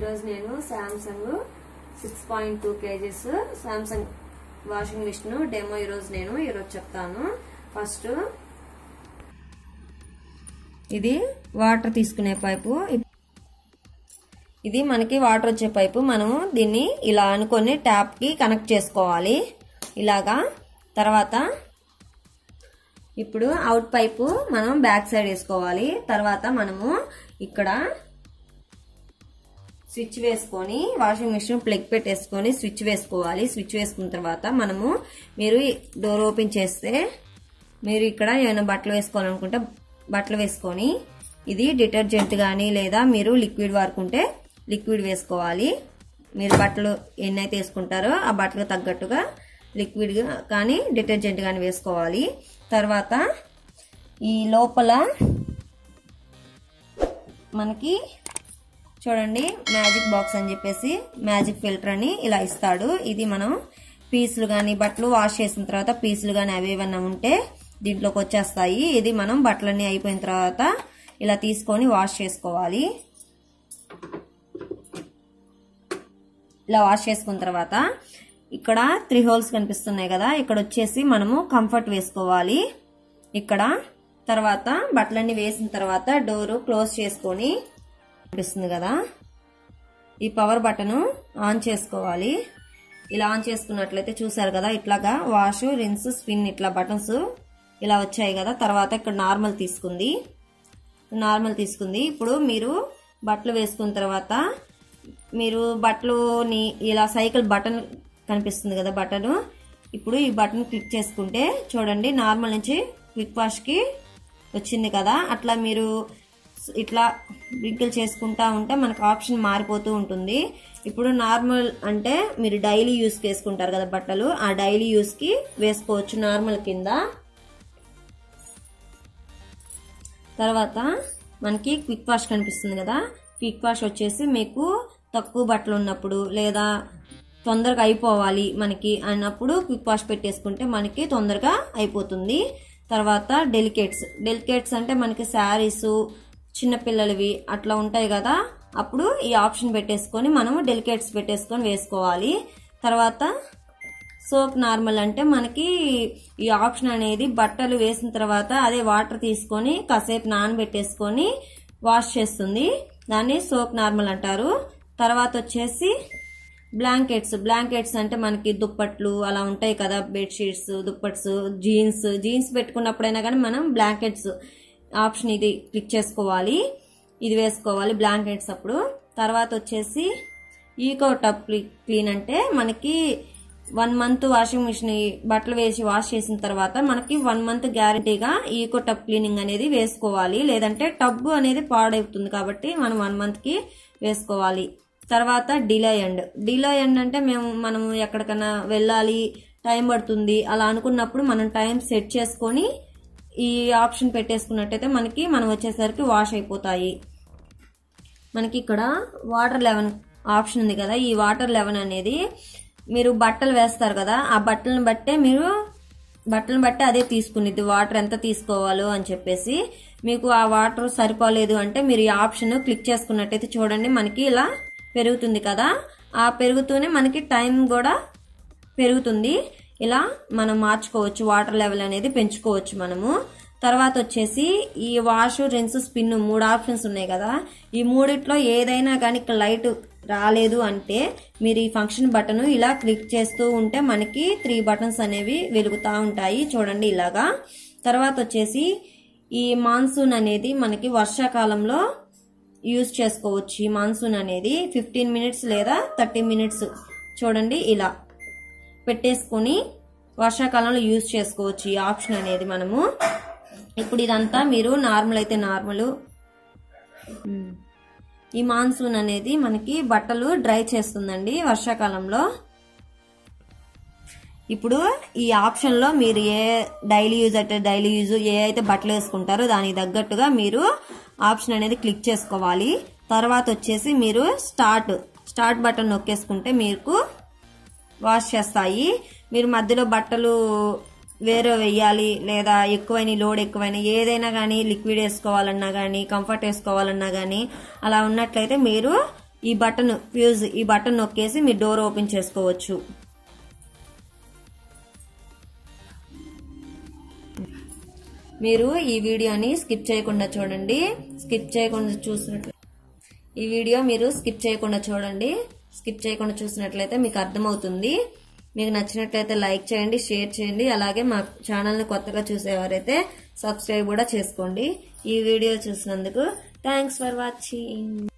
ఈరోజు నేను Samsung six point two KGs Samsung washing machine demo ఈరోజు నేను ఈరోజు చెప్తాను ఫస్ట్ ఇది వాటర్ తీసుకునే పైపు ఇది మనకి వాటర్ వచ్చే పైపు మనం దీన్ని ఇలా అనుకొని ట్యాప్కి కనెక్ట్ చేసుకోవాలి ఇలాగా తర్వాత ఇప్పుడు అవుట్ పైపు మనం బ్యాక్ సైడ్ వేసుకోవాలి తర్వాత మనము ఇక్కడ స్విచ్ వేసుకొని వాషింగ్ మిషన్ ప్లగ్ పెట్టేసుకొని స్విచ్ వేసుకోవాలి స్విచ్ వేసుకున్న తర్వాత మనము మీరు డోర్ ఓపెన్ చేస్తే మీరు ఇక్కడ ఏమైనా బట్టలు వేసుకోవాలనుకుంటే బట్టలు వేసుకొని ఇది డిటర్జెంట్ కానీ లేదా మీరు లిక్విడ్ వాడుకుంటే లిక్విడ్ వేసుకోవాలి మీరు బట్టలు ఎన్నైతే వేసుకుంటారో ఆ బట్టలకు తగ్గట్టుగా లిక్విడ్ కానీ డిటర్జెంట్ కానీ వేసుకోవాలి తర్వాత ఈ లోపల మనకి చూడండి మ్యాజిక్ బాక్స్ అని చెప్పేసి మ్యాజిక్ ఫిల్టర్ అని ఇలా ఇస్తాడు ఇది మనం పీసులు కానీ బట్టలు వాష్ చేసిన తర్వాత పీసులు కానీ అవి ఏమన్నా ఉంటే దీంట్లోకి వచ్చేస్తాయి ఇది మనం బట్టలన్నీ అయిపోయిన తర్వాత ఇలా తీసుకొని వాష్ చేసుకోవాలి ఇలా వాష్ చేసుకున్న తర్వాత ఇక్కడ త్రీ హోల్స్ కనిపిస్తున్నాయి కదా ఇక్కడ వచ్చేసి మనము కంఫర్ట్ వేసుకోవాలి ఇక్కడ తర్వాత బట్టలన్నీ వేసిన తర్వాత డోరు క్లోజ్ చేసుకొని కనిపిస్తుంది కదా ఈ పవర్ బటన్ ఆన్ చేసుకోవాలి ఇలా ఆన్ చేసుకున్నట్లయితే చూసారు కదా ఇట్లాగా వాష్ రిన్స్ స్పిన్ ఇట్లా బటన్స్ ఇలా వచ్చాయి కదా తర్వాత ఇక్కడ నార్మల్ తీసుకుంది నార్మల్ తీసుకుంది ఇప్పుడు మీరు బట్టలు వేసుకున్న తర్వాత మీరు బట్టలుని ఇలా సైకిల్ బటన్ కనిపిస్తుంది కదా బటన్ ఇప్పుడు ఈ బటన్ క్లిక్ చేసుకుంటే చూడండి నార్మల్ నుంచి క్విక్ వాష్కి వచ్చింది కదా అట్లా మీరు ఇట్లా బ్రింకిల్ చేసుకుంటా ఉంటే మనకు ఆప్షన్ మారిపోతూ ఉంటుంది ఇప్పుడు నార్మల్ అంటే మీరు డైలీ యూస్కి వేసుకుంటారు కదా బట్టలు ఆ డైలీ యూస్కి వేసుకోవచ్చు నార్మల్ కింద తర్వాత మనకి క్విక్ వాష్ కనిపిస్తుంది కదా క్విక్ వాష్ వచ్చేసి మీకు తక్కువ బట్టలు ఉన్నప్పుడు లేదా తొందరగా అయిపోవాలి మనకి అన్నప్పుడు క్విక్ వాష్ పెట్టేసుకుంటే మనకి తొందరగా అయిపోతుంది తర్వాత డెలికేట్స్ డెలికేట్స్ అంటే మనకి శారీస్ చిన్నపిల్లలవి అట్లా ఉంటాయి కదా అప్పుడు ఈ ఆప్షన్ పెట్టేసుకొని మనము డెలికేట్స్ పెట్టేసుకొని వేసుకోవాలి తర్వాత సోప్ నార్మల్ అంటే మనకి ఈ ఆప్షన్ అనేది బట్టలు వేసిన తర్వాత అదే వాటర్ తీసుకొని కాసేపు నానబెట్టేసుకొని వాష్ చేస్తుంది దాన్ని సోప్ నార్మల్ అంటారు తర్వాత వచ్చేసి బ్లాంకెట్స్ బ్లాంకెట్స్ అంటే మనకి దుప్పట్లు అలా ఉంటాయి కదా బెడ్షీట్స్ దుప్పట్స్ జీన్స్ జీన్స్ పెట్టుకున్నప్పుడైనా కానీ మనం బ్లాంకెట్స్ ఆప్షన్ ఇది క్లిక్ చేసుకోవాలి ఇది వేసుకోవాలి బ్లాంకెట్స్ అప్పుడు తర్వాత వచ్చేసి ఈకో టబ్ క్లీన్ అంటే మనకి వన్ మంత్ వాషింగ్ మిషన్ బట్టలు వేసి వాష్ చేసిన తర్వాత మనకి వన్ మంత్ గ్యారంటీగా ఈకో టబ్ క్లీనింగ్ అనేది వేసుకోవాలి లేదంటే టబ్ అనేది పాడవుతుంది కాబట్టి మనం వన్ మంత్కి వేసుకోవాలి తర్వాత డిలే ఎండ్ డిలే ఎండ్ అంటే మేము మనం ఎక్కడికైనా వెళ్ళాలి టైం పడుతుంది అలా అనుకున్నప్పుడు మనం టైం సెట్ చేసుకొని ఈ ఆప్షన్ పెట్టేసుకున్నట్టయితే మనకి మనం వచ్చేసరికి వాష్ అయిపోతాయి మనకి ఇక్కడ వాటర్ లెవెన్ ఆప్షన్ ఉంది కదా ఈ వాటర్ లెవెన్ అనేది మీరు బట్టలు వేస్తారు కదా ఆ బట్టలను బట్టే మీరు బట్టలను బట్టి అదే తీసుకునేది వాటర్ ఎంత తీసుకోవాలో అని చెప్పేసి మీకు ఆ వాటర్ సరిపోలేదు అంటే మీరు ఈ ఆప్షన్ క్లిక్ చేసుకున్నట్టయితే చూడండి మనకి ఇలా పెరుగుతుంది కదా ఆ పెరుగుతూనే మనకి టైం కూడా పెరుగుతుంది ఇలా మనం మార్చుకోవచ్చు వాటర్ లెవెల్ అనేది పెంచుకోవచ్చు మనము తర్వాత వచ్చేసి ఈ వాష్ రిన్స్ స్పిన్ మూడు ఆప్షన్స్ ఉన్నాయి కదా ఈ మూడిట్లో ఏదైనా కానీ లైట్ రాలేదు అంటే మీరు ఈ ఫంక్షన్ బటన్ ఇలా క్లిక్ చేస్తూ ఉంటే మనకి త్రీ బటన్స్ అనేవి వెలుగుతూ ఉంటాయి చూడండి ఇలాగా తర్వాత వచ్చేసి ఈ మాన్సూన్ అనేది మనకి వర్షాకాలంలో యూజ్ చేసుకోవచ్చు ఈ మాన్సూన్ అనేది ఫిఫ్టీన్ మినిట్స్ లేదా థర్టీ మినిట్స్ చూడండి ఇలా పెట్టేసుకొని వర్షాకాలంలో యూజ్ చేసుకోవచ్చు ఈ ఆప్షన్ అనేది మనము ఇప్పుడు ఇదంతా మీరు నార్మల్ అయితే నార్మల్ ఈ మాన్సూన్ అనేది మనకి బట్టలు డ్రై చేస్తుందండి వర్షాకాలంలో ఇప్పుడు ఈ ఆప్షన్లో మీరు ఏ డైలీ యూజ్ అంటే డైలీ యూజ్ ఏ అయితే బట్టలు వేసుకుంటారో దానికి తగ్గట్టుగా మీరు ఆప్షన్ అనేది క్లిక్ చేసుకోవాలి తర్వాత వచ్చేసి మీరు స్టార్ట్ స్టార్ట్ బటన్ నొక్కేసుకుంటే మీకు వాష్ చేస్తాయి మీరు మధ్యలో బట్టలు వేరే వేయాలి లేదా ఎక్కువైన లోడ్ ఎక్కువైన ఏదైనా కానీ లిక్విడ్ వేసుకోవాలన్నా కానీ కంఫర్ట్ వేసుకోవాలన్నా కానీ అలా ఉన్నట్లయితే మీరు ఈ బటన్ ఫ్యూజ్ ఈ బటన్ నొక్కేసి మీరు డోర్ ఓపెన్ చేసుకోవచ్చు మీరు ఈ వీడియోని స్కిప్ చేయకుండా చూడండి స్కిప్ చేయకుండా చూసినట్లు ఈ వీడియో మీరు స్కిప్ చేయకుండా చూడండి స్కిప్ చేయకుండా చూసినట్లయితే మీకు అర్థమవుతుంది మీకు నచ్చినట్లయితే లైక్ చేయండి షేర్ చేయండి అలాగే మా ఛానల్ని కొత్తగా చూసేవారైతే సబ్స్క్రైబ్ కూడా చేసుకోండి ఈ వీడియో చూసినందుకు థ్యాంక్స్ ఫర్ వాచింగ్